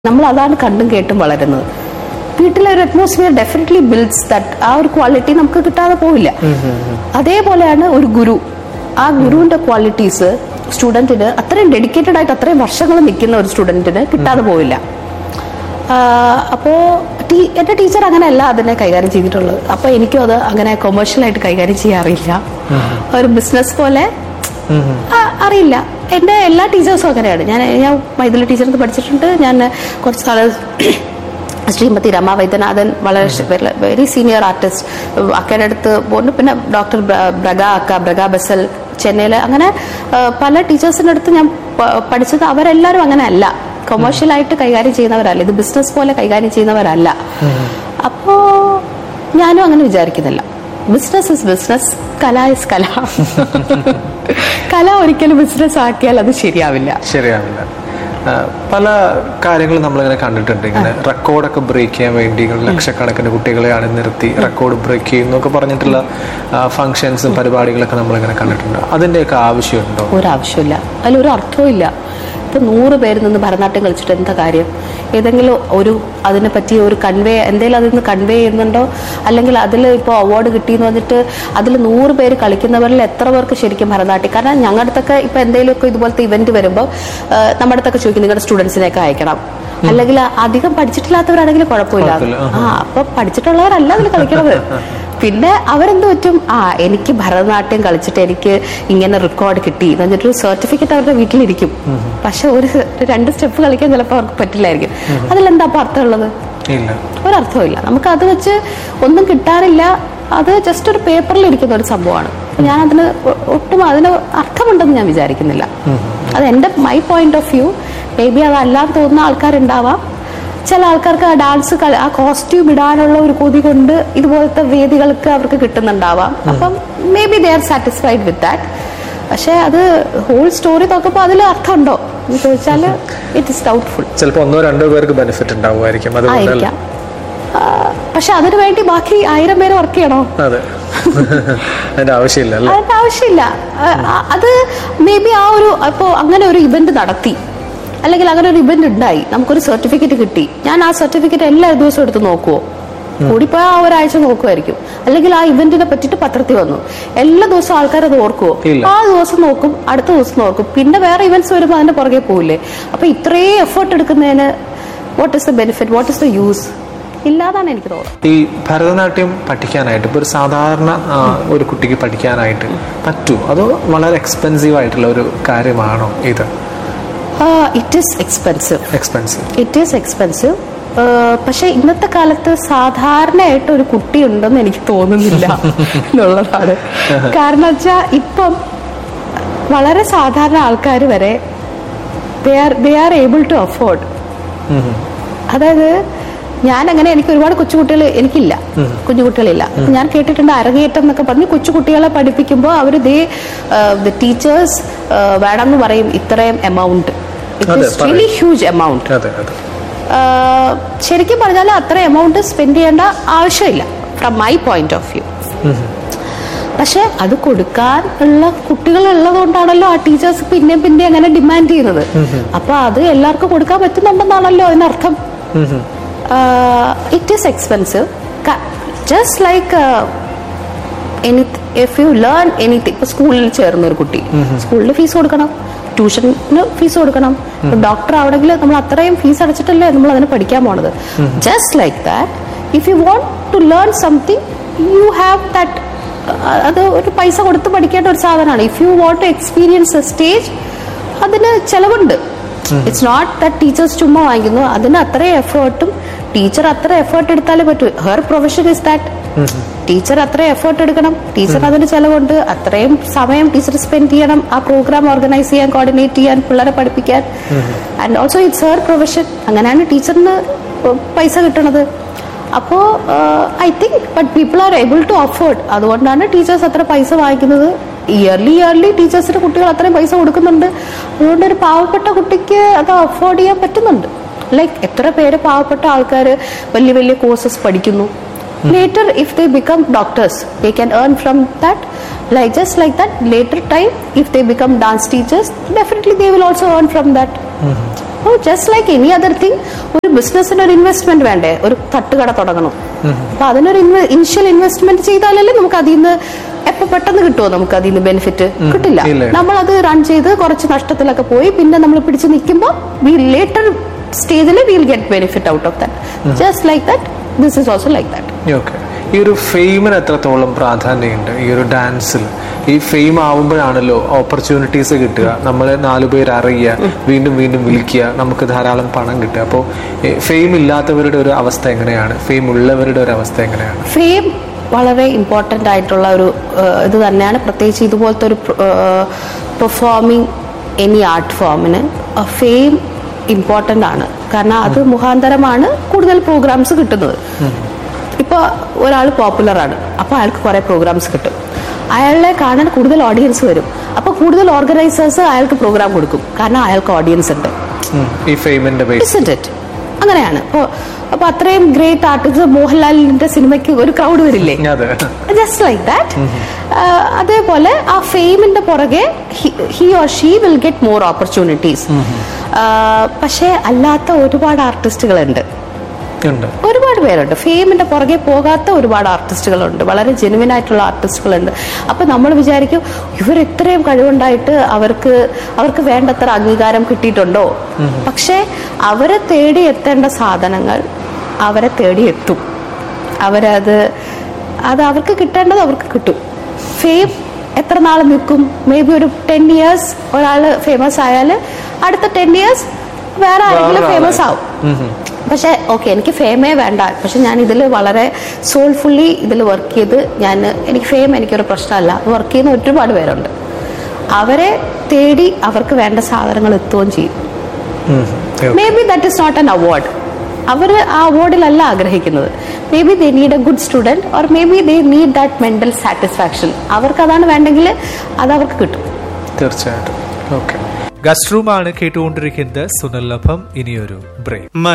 നമ്മൾ അതാണ് കണ്ടും കേട്ടും വളരുന്നത് വീട്ടിലെ ഒരു അറ്റ്മോസ്ഫിയർ ഡെഫിനറ്റ്ലി ബിൽഡ്സ് ദറ്റ് ആ ഒരു ക്വാളിറ്റി നമുക്ക് കിട്ടാതെ പോവില്ല അതേപോലെയാണ് ഒരു ഗുരു ആ ഗുരുവിന്റെ ക്വാളിറ്റീസ് സ്റ്റുഡന്റിന് അത്രയും ഡെഡിക്കേറ്റഡ് ആയിട്ട് അത്രയും വർഷങ്ങൾ നിൽക്കുന്ന ഒരു സ്റ്റുഡന്റിന് കിട്ടാതെ പോവില്ല അപ്പോൾ എന്റെ ടീച്ചർ അങ്ങനെയല്ല അതിനെ കൈകാര്യം ചെയ്തിട്ടുള്ളത് അപ്പോൾ എനിക്കും അത് അങ്ങനെ കൊമേഴ്ഷ്യൽ ആയിട്ട് കൈകാര്യം ചെയ്യാറില്ല ഒരു ബിസിനസ് പോലെ ആ, അറിയില്ല എൻ്റെ എല്ലാ ടീച്ചേഴ്സും അങ്ങനെയാണ് ഞാൻ ഞാൻ മൈഥിലി ടീച്ചറിന് പഠിച്ചിട്ടുണ്ട് ഞാൻ കുറച്ച് നാള് ശ്രീമതി രമ വൈദ്യനാഥൻ വളരെ വെരി സീനിയർ ആർട്ടിസ്റ്റ് അക്കയുടെ അടുത്ത് പോകുന്നു പിന്നെ ഡോക്ടർ ബ്രഗ അക്ക ബ്രഗ ബസൽ ചെന്നൈയിൽ അങ്ങനെ ആ, പല ടീച്ചേഴ്സിൻ്റെ അടുത്ത് ഞാൻ പ- പഠിച്ചത് അവരെല്ലാവരും അങ്ങനെ അല്ല കൊമേഴ്ഷ്യലായിട്ട് കൈകാര്യം ചെയ്യുന്നവരല്ല ഇത് ബിസിനസ് പോലെ കൈകാര്യം ചെയ്യുന്നവരല്ല അപ്പോ ഞാനും അങ്ങനെ വിചാരിക്കുന്നില്ല ബിസിനസ് ഇസ് ബിസിനസ് കല ഇസ് കല കല ഒരിക്കലും ബിസിനസ് ആക്കിയാൽ അത് ശരിയാവില്ല ശരിയാവില്ല ആ, പല കാര്യങ്ങളും നമ്മളിങ്ങനെ കണ്ടിട്ടുണ്ട് ഇങ്ങനെ റെക്കോർഡൊക്കെ ബ്രേക്ക് ചെയ്യാൻ വേണ്ടി ഇങ്ങനെ ലക്ഷക്കണക്കിന് കുട്ടികളെ അണിനിർത്തി റെക്കോർഡ് ബ്രേക്ക് ചെയ്യുന്നൊക്കെ പറഞ്ഞിട്ടുള്ള ഫങ്ഷൻസും പരിപാടികളൊക്കെ നമ്മളിങ്ങനെ കണ്ടിട്ടുണ്ട് അതിൻ്റെയൊക്കെ ആവശ്യമുണ്ടോ ഒരാവശ്യമില്ല അതിലൊരു അർത്ഥവും ഇല്ല ഇപ്പൊ നൂറ് പേര് നിന്ന് ഭരതനാട്യം കളിച്ചിട്ട് എന്താ കാര്യം ഏതെങ്കിലും ഒരു അതിനെ പറ്റി ഒരു കൺവേ എന്തെങ്കിലും അതിൽ നിന്ന് കൺവേ ചെയ്യുന്നുണ്ടോ അല്ലെങ്കിൽ അതിൽ ഇപ്പോൾ അവാർഡ് കിട്ടിയെന്ന് പറഞ്ഞിട്ട് അതിൽ നൂറ് പേര് കളിക്കുന്നവരിൽ എത്ര പേർക്ക് ശരിക്കും ഭരതനാട്യം കാരണം ഞങ്ങളുടെ അടുത്തൊക്കെ ഇപ്പൊ എന്തെങ്കിലുമൊക്കെ ഇതുപോലത്തെ ഇവന്റ് വരുമ്പോൾ നമ്മുടെ അടുത്തൊക്കെ ചോദിക്കും നിങ്ങളുടെ സ്റ്റുഡൻസിനെയൊക്കെ അയക്കണം അല്ലെങ്കിൽ അധികം പഠിച്ചിട്ടില്ലാത്തവരാണെങ്കിൽ കുഴപ്പമില്ല കുഴപ്പമില്ല, ആ അപ്പൊ പഠിച്ചിട്ടുള്ളവരല്ല അതിൽ കളിക്കണത് പിന്നെ അവരെന്ത് പറ്റും ആ എനിക്ക് ഭരതനാട്യം കളിച്ചിട്ട് എനിക്ക് ഇങ്ങനെ റെക്കോർഡ് കിട്ടി എന്ന് പറഞ്ഞിട്ട് സർട്ടിഫിക്കറ്റ് അവരുടെ വീട്ടിലിരിക്കും പക്ഷെ ഒരു രണ്ട് സ്റ്റെപ്പ് കളിക്കാൻ ചിലപ്പോൾ അവർക്ക് പറ്റില്ലായിരിക്കും അതിലെന്താ അപ്പൊ അർത്ഥമുള്ളത് ഇല്ല ഒരർത്ഥമില്ല നമുക്ക് അത് വെച്ച് ഒന്നും കിട്ടാനില്ല അത് ജസ്റ്റ് ഒരു പേപ്പറിൽ ഇരിക്കുന്ന ഒരു സംഭവമാണ് ഞാൻ അതിന് ഒ- ഒട്ടും അതിന് അർത്ഥമുണ്ടെന്ന് ഞാൻ വിചാരിക്കുന്നില്ല അത് എൻ്റെ my point of view may be അതല്ലാന്ന് തോന്നുന്ന ആൾക്കാരുണ്ടാവാം ചില ആൾക്കാർക്ക് ആ ഡാൻസ് ആ കോസ്റ്റ്യൂം ഇടാനുള്ള ഒരു കൊതി കൊണ്ട് ഇതുപോലത്തെ വേദികൾക്ക് അവർക്ക് കിട്ടുന്നുണ്ടാവാം അപ്പം may be they are satisfied with that പക്ഷെ അത് ഹോൾ സ്റ്റോറി നോക്കുമ്പോൾ അതിൽ അർത്ഥമുണ്ടോ എന്ന് ചോദിച്ചാൽ ഇറ്റ് ഇസ് ഡൗട്ട്ഫുൾ ചിലപ്പോൾ ഒന്നോ രണ്ടോ പേർക്ക് ബെനിഫിറ്റ് ഉണ്ടാവുമായിരിക്കും അതുകൊണ്ടല്ല ആയിരിക്കാം ആ, പക്ഷെ അതിനു വേണ്ടി ബാക്കി ആയിരം പേര് വർക്ക് ചെയ്യണോ അതെ അതിന്റെ ആവശ്യമില്ല അല്ലേ അതിന്റെ ആവശ്യമില്ല ആ, ആ, അത് മേ ബി ആ ഒരു ഇപ്പോ അങ്ങനെ ഒരു ഇവന്റ് നടത്തി അല്ലെങ്കിൽ അങ്ങനെ ഒരു ഇവന്റ് ഉണ്ടായി നമുക്കൊരു സർട്ടിഫിക്കറ്റ് കിട്ടി ഞാൻ ആ സർട്ടിഫിക്കറ്റ് എല്ലാ ദിവസവും എടുത്ത് നോക്കുവോ കൂടിപ്പോയാൽ ആ ഒരാഴ്ച നോക്കുമായിരിക്കും അല്ലെങ്കിൽ ആ ഇവന്റിനെ പറ്റിയിട്ട് പത്രത്തിൽ വന്നു എല്ലാ ദിവസവും ആൾക്കാർ അത് ഓർക്കുവോ ഇല്ല. ആ ദിവസം നോക്കും അടുത്ത ദിവസം നോക്കും പിന്നെ വേറെ ഇവന്റ്സ് വരുമ്പോൾ അതിന്റെ പുറകെ പോവില്ലേ അപ്പൊ ഇത്രയും എഫേർട്ട് എടുക്കുന്നതിന് what is the benefit what is the use ഇല്ലാതാണ് എനിക്ക് തോന്നുന്നത് ഈ ഭരതനാട്യം പഠിക്കാനായിട്ട് ഇപ്പോൾ ഒരു സാധാരണ ആ, ഒരു കുട്ടിക്ക് പഠിക്കാനായിട്ട് പറ്റുമോ അതോ വളരെ എക്സ്പെൻസീവ് ആയിട്ടുള്ള ഒരു കാര്യമാണോ ഇത് it is expensive expensive it is expensive പക്ഷെ ഇന്നത്തെ കാലത്ത് സാധാരണയായിട്ട് ഒരു കുട്ടി ഉണ്ടെന്ന് എനിക്ക് തോന്നുന്നില്ല എന്നുള്ളതാണ് കാരണം വെച്ചാൽ ഇപ്പം വളരെ സാധാരണ ആൾക്കാർ വരെ they are they are able to afford അതായത് ഞാൻ അങ്ങനെ എനിക്ക് ഒരുപാട് കൊച്ചുകുട്ടികൾ എനിക്കില്ല കുഞ്ഞുകുട്ടികളില്ല ഞാൻ കേട്ടിട്ടുണ്ട് അരങ്ങേറ്റം എന്നൊക്കെ പറഞ്ഞ് കൊച്ചുകുട്ടികളെ പഠിപ്പിക്കുമ്പോൾ അവർ ദേ ദ ടീച്ചേഴ്സ് വേണമെന്ന് പറയും ഇത്രയും എമൗണ്ട് ഇറ്റ് അതെ, ഇസ് റിയലി ഹ്യൂജ് എമൗണ്ട് അതെ അതെ ആഹ് ശരിക്കും പറഞ്ഞാൽ അത്ര എമൗണ്ട് സ്പെൻഡ് ചെയ്യേണ്ട ആവശ്യമില്ല from my point of view പക്ഷെ അത് കൊടുക്കാൻ ഉള്ള കുട്ടികൾ ഉള്ളതുകൊണ്ടാണല്ലോ ആ ടീച്ചേഴ്സ് പിന്നെ പിന്നെ അങ്ങനെ ഡിമാൻഡ് ചെയ്യുന്നത് അപ്പൊ അത് എല്ലാവർക്കും കൊടുക്കാൻ പറ്റുന്നുണ്ടെന്നാണല്ലോ അതിനർത്ഥം it is expensive just like any if you learn anything ഇപ്പൊ സ്കൂളിൽ ചേർന്ന ഒരു കുട്ടി സ്കൂളിൽ ഫീസ് കൊടുക്കണം ട്യൂഷന് ഫീസ് കൊടുക്കണം ഡോക്ടർ ആവണമെങ്കിൽ നമ്മൾ അത്രയും ഫീസ് അടച്ചിട്ടല്ലേ നമ്മൾ അതിന് പഠിക്കാൻ പോണത് just like that if you want to learn something you have that അത് ഒരു പൈസ കൊടുത്ത് പഠിക്കേണ്ട ഒരു സാധനമാണ് if you want to experience a stage അതിന് ചെലവുണ്ട് ഇറ്റ്സ് നോട്ട് ദാറ്റ് ടീച്ചേഴ്സ് ചുമ്മാ വാങ്ങിക്കുന്നു അതിന് അത്രയും എഫേർട്ടും ടീച്ചർ അത്ര എഫേർട്ട് എടുത്താലേ പറ്റൂ her profession is that teacher അത്ര എഫേർട്ട് എടുക്കണം ടീച്ചർ അതിന് ചെലവുണ്ട് അത്രയും സമയം ടീച്ചർ സ്പെൻഡ് ചെയ്യണം ആ പ്രോഗ്രാം ഓർഗനൈസ് ചെയ്യാൻ കോർഡിനേറ്റ് ചെയ്യാൻ പിള്ളേരെ പഠിപ്പിക്കാൻ and also it's her profession അങ്ങനെയാണ് ടീച്ചറിന് പൈസ കിട്ടണത് അപ്പോ I think but people are able to afford അതുകൊണ്ടാണ് ടീച്ചേഴ്സ് അത്ര പൈസ വാങ്ങിക്കുന്നത് ഇയർലി ഇയർലി ടീച്ചേഴ്സിന് കുട്ടികൾ അത്രയും പൈസ കൊടുക്കുന്നുണ്ട് അതുകൊണ്ട് ഒരു പാവപ്പെട്ട കുട്ടിക്ക് അത് അഫോർഡ് ചെയ്യാൻ പറ്റുന്നുണ്ട് ലൈക്ക് എത്ര പേര് പാവപ്പെട്ട ആൾക്കാർ വലിയ വലിയ കോഴ്സസ് പഠിക്കുന്നു later if they become doctors they can earn from that like just like that later time if they become dance teachers definitely they will also earn from that അപ്പോൾ just like any other thing ഒരു ബിസിനസ്സിന് ഒരു investment വേണ്ടേ ഒരു തട്ടുകട തുടങ്ങണം അപ്പൊ അതിനൊരു ഇനിഷ്യൽ ഇൻവെസ്റ്റ്മെന്റ് ചെയ്താലല്ലേ നമുക്ക് അതിൽ നിന്ന് എപ്പോ പെട്ടെന്ന് കിട്ടുമോ നമുക്ക് അതിൽ നിന്ന് ബെനിഫിറ്റ് കിട്ടില്ല ഇല്ല. നമ്മൾ അത് റൺ ചെയ്ത് കുറച്ച് നഷ്ടത്തിലൊക്കെ പോയി പിന്നെ നമ്മൾ പിടിച്ച് നിൽക്കുമ്പോൾ വി ലേറ്റർ സ്റ്റേജിൽ will get benefit out of that just like that this is also like that okay ഈ ഒരു ഫെയിമിന് എത്രത്തോളം പ്രാധാന്യമുണ്ട് ഈ ഒരു ഡാൻസിൽ ഈ ഫെയിം ആവുമ്പോഴാണല്ലോ ഓപ്പർച്യൂണിറ്റീസ് കിട്ടുക നമ്മളെ നാലുപേർ അറിയുക വീണ്ടും വീണ്ടും വിളിക്കുക നമുക്ക് ധാരാളം പണം കിട്ടുക അപ്പോൾ ഫെയിം ഇല്ലാത്തവരുടെ ഒരു അവസ്ഥ എങ്ങനെയാണ് ഫെയിം ഉള്ളവരുടെ ഒരു അവസ്ഥ എങ്ങനെയാണ് ഫെയിം വളരെ ഇമ്പോർട്ടൻ്റ് ആയിട്ടുള്ള ഒരു ഏഹ്, ഇത് തന്നെയാണ് പ്രത്യേകിച്ച് ഇതുപോലത്തെ ഒരു പെർഫോമിങ് എനി ആർട്ട് ഫോമിന് ഫെയിം ഇമ്പോർട്ടൻ്റ് ആണ് കാരണം അത് മുഖാന്തരമാണ് കൂടുതൽ പ്രോഗ്രാംസ് കിട്ടുന്നത് ഇപ്പോൾ ഒരാൾ പോപ്പുലർ ആണ് അപ്പോൾ അയാൾക്ക് കുറേ പ്രോഗ്രാംസ് കിട്ടും അയാളെ കാണാൻ കൂടുതൽ ഓഡിയൻസ് വരും അപ്പോൾ കൂടുതൽ ഓർഗനൈസേഴ്സ് അയാൾക്ക് പ്രോഗ്രാം കൊടുക്കും കാരണം അയാൾക്ക് ഓഡിയൻസ് ഉണ്ട് ഉം. ഈ ഫെയിമിന്റെ ബേസ് Isn't it? അങ്ങനെയാണ് അപ്പോൾ അപ്പൊ അത്രയും ഗ്രേറ്റ് ആർട്ടിസ്റ്റ് മോഹൻലാലിന്റെ സിനിമയ്ക്ക് ഒരു ക്രൗഡ് വരില്ലേ അതെ ജസ്റ്റ് ലൈക്ക് ദാറ്റ് അതേപോലെ ആ ഫെയിമിന്റെ പുറകെ he or she will get more opportunities പക്ഷേ അല്ലാത്ത ഒരുപാട് ആർട്ടിസ്റ്റുകളുണ്ട് ഉണ്ട് ഒരുപാട് പേരുണ്ട് ഫെയിമിന്റെ പുറകെ പോകാത്ത ഒരുപാട് ആർട്ടിസ്റ്റുകളുണ്ട് വളരെ ജെനുവിൻ ആയിട്ടുള്ള ആർട്ടിസ്റ്റുകളുണ്ട് അപ്പൊ നമ്മൾ വിചാരിക്കും ഇവർ ഇത്രയും കഴിവുണ്ടായിട്ട് അവർക്ക് അവർക്ക് വേണ്ടത്ര അംഗീകാരം കിട്ടിയിട്ടുണ്ടോ പക്ഷെ അവരെ തേടി എത്തേണ്ട സാധനങ്ങൾ അവരെ തേടി എത്തും അവരത് അത് അവർക്ക് കിട്ടേണ്ടത് അവർക്ക് കിട്ടും ഫെയിം എത്ര നാൾ നിൽക്കും മേ ബി ഒരു ടെൻ ഇയേഴ്സ് ഒരാൾ ഫേമസ് ആയാൽ അടുത്ത ടെൻ ഇയേഴ്സ് വേറെ ആരെങ്കിലും വേറൊരാളായി. ഫേമസ് ആവും പക്ഷെ ഓക്കെ എനിക്ക് ഫേമേ വേണ്ട പക്ഷെ ഞാൻ ഇതിൽ വളരെ സോൾഫുള്ളി ഇതിൽ വർക്ക് ചെയ്ത് ഞാൻ എനിക്ക് ഫെയിം എനിക്കൊരു പ്രശ്നമല്ല വർക്ക് ചെയ്യുന്ന ഒരുപാട് പേരുണ്ട് അവരെ തേടി അവർക്ക് വേണ്ട സാധനങ്ങൾ എത്തുകയും ചെയ്യും ഉം. Okay. May be that is not an award അവർ ആ അവാർഡിലല്ല ആഗ്രഹിക്കുന്നത് may be they need a good student or may be they need that mental satisfaction അവർക്ക് അതാണ് വേണ്ടെങ്കിൽ അത് അവർക്ക് കിട്ടും തീർച്ചയായിട്ടും ഓക്കെ ഗസ്റ്റ് റൂമാണ് കേട്ടുകൊണ്ടിരിക്കുന്നത് സുനല്ലഭം ഇനിയൊരു ബ്രേക്ക്